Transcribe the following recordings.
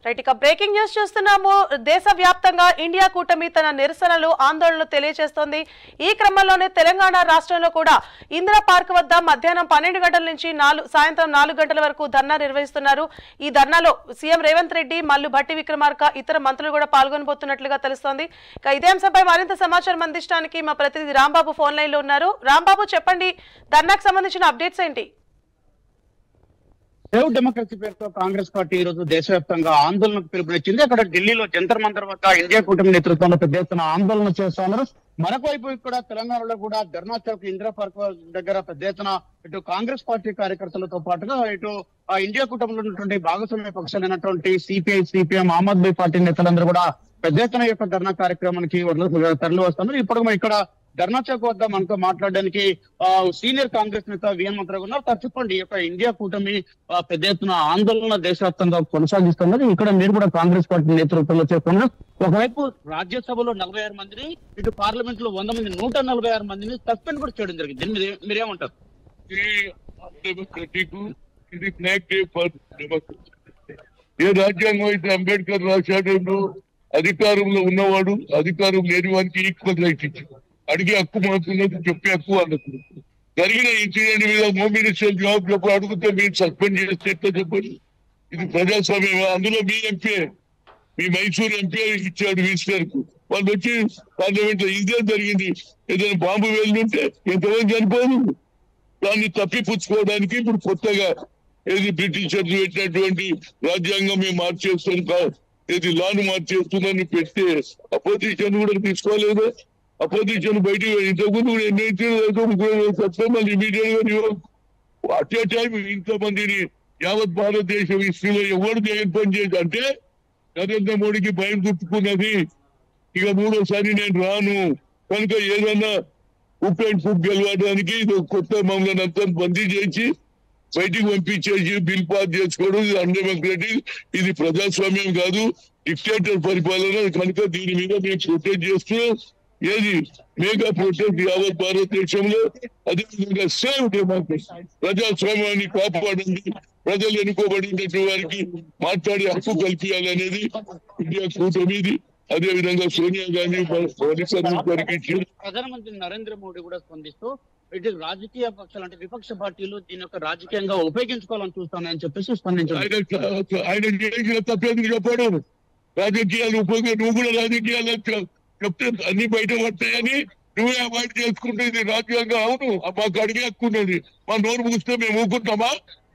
right ఇక breaking news చూస్తున్నాము దేశవ్యాప్తంగా ఇండియా కూటమి తన నిరసనలు ఆందోళనలు తెలియజేస్తోంది ఈ క్రమంలోనే తెలంగాణ రాష్ట్రంలో కూడా ఇందిరా పార్క్ వద్ద మధ్యాహ్నం పన్నెండు గంటల నుంచి నాలుగు సాయంత్రం నాలుగు గంటల వరకు ధర్నా నిర్వహిస్తున్నారు ఈ ధర్నాలో సీఎం రేవంత్ రెడ్డి మల్లు భట్టి విక్రమార్క ఇతర మంత్రులు కూడా పాల్గొనబోతున్నట్లుగా తెలుస్తోంది ఇక ఇదే అంశంపై మరింత సమాచారం అందించడానికి మా ప్రతినిధి రాంబాబు ఫోన్ లైన్ లో ఉన్నారు రాంబాబు చెప్పండి ధర్నాకు సంబంధించిన అప్డేట్స్ ఏంటి సేవ్ డెమోక్రసీ పేరుతో కాంగ్రెస్ పార్టీ ఈ రోజు దేశవ్యాప్తంగా ఆందోళనకు పిలుపునిచ్చింది అక్కడ ఢిల్లీలో జంతర్ మంతర్ వద్ద ఇండియా కూటమి నేతృత్వంలో పెద్ద ఎత్తున ఆందోళన చేస్తున్నారు మరొక వైపు ఇక్కడ తెలంగాణలో కూడా ధర్నా చౌక్ ఇందిరా పార్క్ దగ్గర పెద్ద ఎత్తున ఇటు కాంగ్రెస్ పార్టీ కార్యకర్తలతో పాటుగా ఇటు ఆ ఇండియా కూటమిలో ఉన్నటువంటి భాగస్వామ్య పక్షాలైనటువంటి CPI CPM Aam Aadmi Party నేతలందరూ కూడా పెద్ద ఎత్తున ఈ యొక్క ధర్నా కార్యక్రమానికి వదల- తరలి వస్తున్నారు ఇప్పుడు ఇక్కడ ధర్నా చౌక్ వద్ద మనతో మాట్లాడడానికి ఆ, సీనియర్ కాంగ్రెస్ నేత విఎన్ మంత్రి ఉన్నారు సార్ చెప్పండి ఈ యొక్క ఇండియా కూటమి ఆ, పెద్ద ఎత్తున ఆందోళన దేశవ్యాప్తంగా కొనసాగిస్తున్నది ఇక్కడ మీరు కూడా కాంగ్రెస్ పార్టీ నేతృత్వంలో చేస్తున్నారు ఒకవైపు రాజ్యసభలో నలభై ఆరు మందిని ఇటు పార్లమెంట్ లో వంద మంది నూట నలభై ఆరు మందిని సస్పెండ్ కూడా చేయడం జరిగింది దీని మీద ఏ- మీరేమంటారు ఇది డెమోక్రటిక్ ఇది ఫ్లాగ్ డే ఫర్ డెమోక్రసీ ఏ రాజ్యాంగం అయితే అంబేద్కర్ రాశాడో అధికారంలో ఉన్నవాడు అధికారం లేని వారికి ఈక్వల్ రైట్ ఇచ్చాడు అడిగే హక్కు మాకున్నది చెప్పే హక్కు వాళ్ళకు జరిగిన ఇన్సిడెంట్ మీద హోమ్ మినిస్టర్ జవాబు చెప్పు అడిగితే మీరు సస్పెండ్ చేస్తే ఎట్లా చెప్పండి ఇది ప్రజాస్వామ్యం అందులో మీ ఎంపీ మీ మైసూర్ ఎంపీ ఇచ్చాడు మినిస్టర్ కు వాళ్ళు వచ్చి పార్లమెంట్ లో ఇదే జరిగింది ఏదైనా బాంబు వెళ్ళుంటే ఎంతమంది చనిపోదు దాన్ని తప్పిపుచ్చుకోవడానికి ఇప్పుడు కొత్తగా ఏది బ్రిటిషర్లు పెట్టినటువంటి రాజ్యాంగం మేము మార్చేస్తాం కా- ఏది లాను మార్చేస్తుందని పెడితే అపోజిషన్ కూడా తీసుకోలేదు అపోజిషన్ బయటికి ఇంతకుముందు కూడా ఎన్నైతే చెప్తే మళ్ళీ ఇమీడియట్ గా అట్ ఏ టైం ఇంతమందిని యావత్ భారతదేశం హిస్టరీలో ఎవరు చేయని పని చేసి అంటే నరేంద్ర మోడీకి భయం చుట్టుకున్నది ఇక మూడోసారి నేను రాను కనుక ఏదన్నా ఉప్ అండ్ ఫుడ్ గెలవడానికి ఇది ఒక కొత్త మమ్మల్ని అంతా బందీ చేసి బయటికి పంపించేసి బిల్ పాస్ చేసుకోవడం ఇది అన్డెమోక్రటిక్ ఇది ప్రజాస్వామ్యం కాదు డిక్టేటర్ పరిపాలన కనుక దీని మీద మేము ప్రొటెస్ట్ చేస్తూ ఏది మేఘా ప్రొటెస్ట్ యావత్ భారతదేశంలో అదేవిధంగా సేవ్ డెమోక్రసీ ప్రజాస్వామ్యాన్ని కాపాడండి ప్రజలు ఎన్నుకోబడినటువంటి వారికి మాట్లాడే హక్కు కల్పించాలనేది ఇండియా కూటమిది అదే విధంగా సోనియా గాంధీ గారికి ఇచ్చింది ప్రధానమంత్రి నరేంద్ర మోడీ కూడా స్పందిస్తూ ఇటు రాజకీయ పక్షాలు అంటే విపక్ష పార్టీలు దీని యొక్క రాజకీయంగా ఉపయోగించుకోవాలని చూస్తానని చెప్పేసి స్పందించారు ఆయన ఆయన చేసిన తప్పేందుకు చెప్పాడు రాజకీయాలు ఉపయోగం నువ్వు కూడా రాజకీయాలు చె- చెప్తే అన్ని బయట పడతాయని నువ్వే అవాయిడ్ చేసుకుంటే ఇది రాజ్యాంగం అవును ఆ మాకు అడిగే హక్కు ఉన్నది మా నోరు ముగిస్తే మేము ఊరుకుంటామా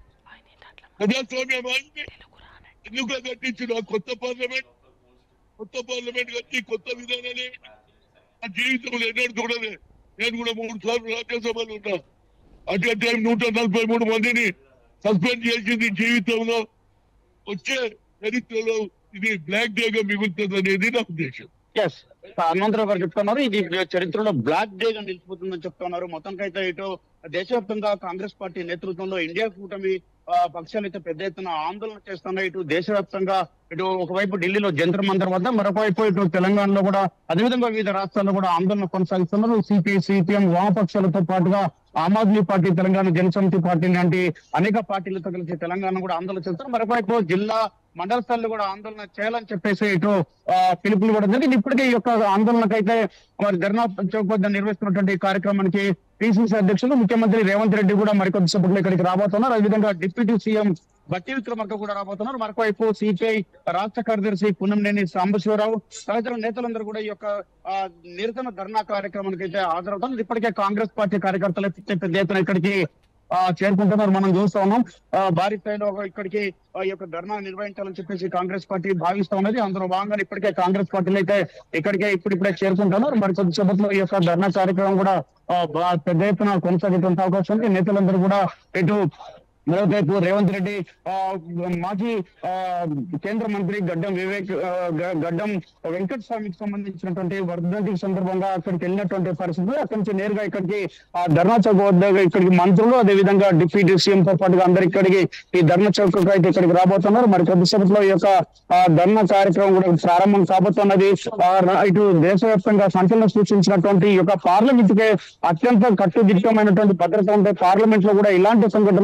ప్రజాస్వామ్యం అయింది ఎందుకు కట్టించిన కొత్త పార్లమెంట్ కొత్త పార్లమెంట్ కట్టి కొత్త విధానాలు నా జీవితంలో ఎన్నడూ చూడలే నేను కూడా మూడు సార్లు రాజ్యసభలో ఉన్నా అట్ టైం నూట నలభై మూడు మందిని సస్పెండ్ చేసింది జీవితంలో వచ్చే చరిత్రలో ఇది బ్లాక్ డే గా మిగులుతుంది అనేది నా ఉద్దేశం ఎస్ హనుమంతరావు గారు చెప్తున్నారు ఇది చరిత్రలో బ్లాక్ డే గా నిలిచిపోతుందని చెప్తున్నారు మొత్తానికైతే ఇటు దేశవ్యాప్తంగా కాంగ్రెస్ పార్టీ నేతృత్వంలో ఇండియా కూటమి ఆ, పక్షాలు అయితే పెద్ద ఎత్తున ఆందోళన చేస్తున్నాయి ఇటు దేశవ్యాప్తంగా ఇటు ఒకవైపు ఢిల్లీలో జంతర్ మంతర్ వద్ద మరొక వైపు ఇటు తెలంగాణలో కూడా అదేవిధంగా వివిధ రాష్ట్రాల్లో కూడా ఆందోళన కొనసాగిస్తున్నారు సిపిఐ సిపిఎం వామపక్షాలతో పాటుగా ఆమ్ ఆద్మీ పార్టీ తెలంగాణ జనసమితి పార్టీ లాంటి అనేక పార్టీలతో కలిసి తెలంగాణ కూడా ఆందోళన చేస్తారు మరొక వైపు జిల్లా మండల స్థాయిలో కూడా ఆందోళన చేయాలని చెప్పేసి ఇటు ఆ, పిలుపులు కూడా జరిగింది ఇప్పటికే ఈ యొక్క ఆందోళనకైతే మరి ధర్నా చౌక్ వద్ద నిర్వహిస్తున్నటువంటి ఈ కార్యక్రమానికి పిసిసి అధ్యక్షులు ముఖ్యమంత్రి రేవంత్ రెడ్డి కూడా మరికొద్ది సేపట్లో ఇక్కడికి రాబోతున్నారు అదేవిధంగా డిప్యూటీ సీఎం బట్టి విక్రమార్క కూడా రాబోతున్నారు మరొక వైపు సిపిఐ రాష్ట్ర కార్యదర్శి పున్నంనేని సాంబశివరావు తదితర నేతలందరూ కూడా ఈ యొక్క ఆ, నిరసన ధర్నా కార్యక్రమానికి అయితే హాజరవుతున్నారు ఇప్పటికే కాంగ్రెస్ పార్టీ కార్యకర్తలు అయితే పెద్ద ఎత్తున ఇక్కడికి ఆ, చేరుకుంటున్నారు మనం చూస్తా ఉన్నాం ఆ, భారీ స్థాయిలో ఒక ఇక్కడికి ఆ, ఈ యొక్క ధర్నా నిర్వహించాలని చెప్పేసి కాంగ్రెస్ పార్టీ భావిస్తా ఉన్నది అందులో భాగంగా ఇప్పటికే కాంగ్రెస్ పార్టీలు అయితే ఇక్కడికే ఇప్పుడిప్పుడే చేరుకుంటున్నారు మరి కొద్దిసేపట్లో ఈ యొక్క ధర్నా కార్యక్రమం కూడా ఆ, బా- పెద్ద ఎత్తున కొనసాగేటువంటి అవకాశం ఉంది నేతలందరూ కూడా ఇటు మరోవైపు రేవంత్ రెడ్డి ఆ, మాజీ ఆ, కేంద్ర మంత్రి గడ్డం వివేక్ ఆ, గ- గడ్డం వెంకట స్వామికి సంబంధించినటువంటి వర్ధంతి సందర్భంగా అక్కడికి వెళ్ళినటువంటి పరిస్థితి అక్కడి నుంచి నేరుగా ఇక్కడికి ఆ ధర్నా చౌక్ వద్ద ఇక్కడికి మంత్రులు అదే విధంగా డిప్యూటీ సీఎం తో పాటుగా అందరు ఇక్కడికి ఈ ధర్నా చౌక్ అయితే ఇక్కడికి రాబోతున్నారు మరి కొద్దిసేపట్లో ఈ యొక్క ఆ, ధర్నా కార్యక్రమం కూడా ప్రారంభం కాబోతున్నది ఆ, ర- ఇటు దేశవ్యాప్తంగా సంచలనం సృష్టించినటువంటి ఈ యొక్క పార్లమెంట్ కే అత్యంత కట్టుదిట్టమైనటువంటి భద్రత ఉంటే పార్లమెంట్ లో కూడా ఇలాంటి సంఘటన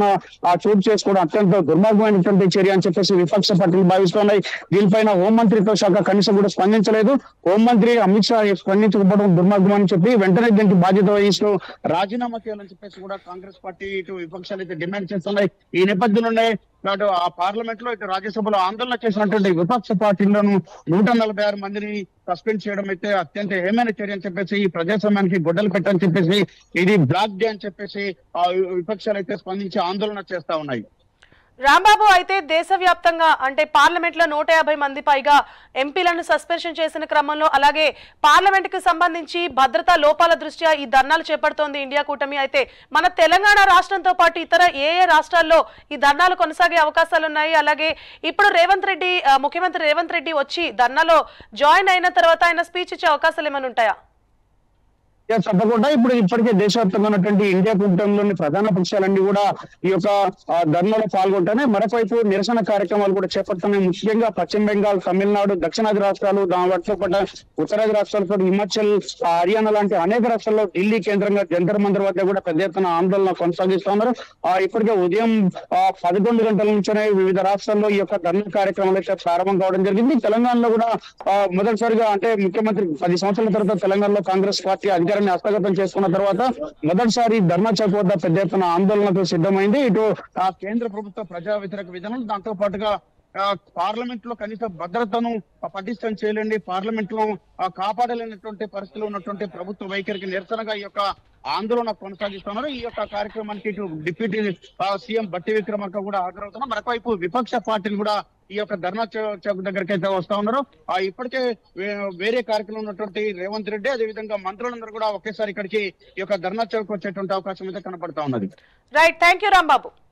ఆ చోటు చేసుకోవడం అత్యంత దుర్మార్గమైనటువంటి చర్య అని చెప్పేసి విపక్ష పార్టీలు భావిస్తున్నాయి దీనిపైన హోంమంత్రిత్వ శాఖ కనీసం కూడా స్పందించలేదు హోంమంత్రి అమిత్ షా స్పందించకపోవడం దుర్మార్గం అని చెప్పి వెంటనే దీనికి బాధ్యత వహిస్తూ రాజీనామా చేయాలని చెప్పేసి కూడా కాంగ్రెస్ పార్టీ ఇటు విపక్షాలు అయితే డిమాండ్ చేస్తున్నాయి ఈ నేపథ్యంలోనే అటు ఆ పార్లమెంట్ లో ఇటు రాజ్యసభలో ఆందోళన చేసినటువంటి విపక్ష పార్టీలను నూట నలభై ఆరు మందిని సస్పెండ్ చేయడం అయితే అత్యంత ఏమైనా చర్య అని చెప్పేసి ఈ ప్రజాస్వామ్యానికి గొడ్డలు పెట్టని చెప్పేసి ఇది బ్లాక్ డే అని చెప్పేసి ఆ విపక్షాలు అయితే స్పందించి ఆందోళన చేస్తా ఉన్నాయి రాంబాబు అయితే దేశవ్యాప్తంగా అంటే పార్లమెంట్ లో నూట యాభై మంది పైగా ఎంపీలను సస్పెన్షన్ చేసిన క్రమంలో అలాగే పార్లమెంట్ కి సంబంధించి భద్రతా లోపాల దృష్ట్యా ఈ ధర్నాలు చేపడుతోంది ఇండియా కూటమి అయితే మన తెలంగాణ రాష్ట్రంతో పాటు ఇతర ఏ ఏ రాష్ట్రాల్లో ఈ ధర్నాలు కొనసాగే అవకాశాలు ఉన్నాయి అలాగే ఇప్పుడు రేవంత్ రెడ్డి ఆ, ముఖ్యమంత్రి రేవంత్ రెడ్డి వచ్చి ధర్నాలో జాయిన్ అయిన తర్వాత ఆయన స్పీచ్ ఇచ్చే అవకాశాలు ఏమైనా ఉంటాయా ఇక తప్పకుండా ఇప్పుడు ఇప్పటికే దేశవ్యాప్తంగా ఉన్నటువంటి ఇండియా కూటమిలోని ప్రధాన పక్షాలన్నీ కూడా ఈ యొక్క ఆ, ధర్నాలో పాల్గొంటానే మరొకవైపు నిరసన కార్యక్రమాలు కూడా చేపడుతున్నాయి ముఖ్యంగా పశ్చిమ బెంగాల్ తమిళనాడు దక్షిణాది రాష్ట్రాలు దాని వాటితో పాటు ఉత్తరాది రాష్ట్రాలతో పాటు హిమాచల్ ఆ, హర్యానా లాంటి అనేక రాష్ట్రాల్లో ఢిల్లీ కేంద్రంగా జంతర్ మందర్ వద్ద కూడా పెద్ద ఎత్తున ఆందోళన కొనసాగిస్తున్నారు ఆ, ఇప్పటికే ఉదయం ఆ, పదకొండు గంటల నుంచే వివిధ రాష్ట్రాల్లో ఈ యొక్క ధర్నా కార్యక్రమాలు అయితే ప్రారంభం కావడం జరిగింది తెలంగాణలో కూడా ఆ, మొదటిసారిగా అంటే ముఖ్యమంత్రి పది సంవత్సరాల తర్వాత తెలంగాణలో కాంగ్రెస్ పార్టీ అధికారాన్ని హస్తగతం చేసుకున్న తర్వాత మొదటిసారి ధర్నా చౌక్ వద్ద పెద్ద ఎత్తున ఆందోళనకు సిద్ధమైంది ఇటు ఆ కేంద్ర ప్రభుత్వ ప్రజా వ్యతిరేక విధానాలు దాంతో పాటుగా ఆ, పార్లమెంట్ లో కనీస భద్రతను ఆ, పటిష్టం చేయలేండి పార్లమెంట్ లో ఆ, కాపాడలేనటువంటి పరిస్థితులు ఉన్నటువంటి ప్రభుత్వ వైఖరికి నిరసనగా ఈ యొక్క ఆందోళన కొనసాగిస్తున్నారు ఈ యొక్క కార్యక్రమానికి ఇటు డిప్యూటీ ఆ, సీఎం బట్టి విక్రమార్క కూడా హాజరవుతున్నారు మరొకవైపు విపక్ష పార్టీలు కూడా ఈ యొక్క ధర్నా చౌ- చౌక్ దగ్గరికి అయితే వస్తా ఉన్నారు ఆ ఇప్పటికే వే- వేరే కార్యక్రమం ఉన్నటువంటి రేవంత్ రెడ్డి అదేవిధంగా మంత్రులందరూ కూడా ఒకేసారి ఇక్కడికి ఈ యొక్క ధర్నా చౌక్ వచ్చేటువంటి అవకాశం అయితే కనపడతా ఉన్నది రైట్ థ్యాంక్ యూ రాంబాబు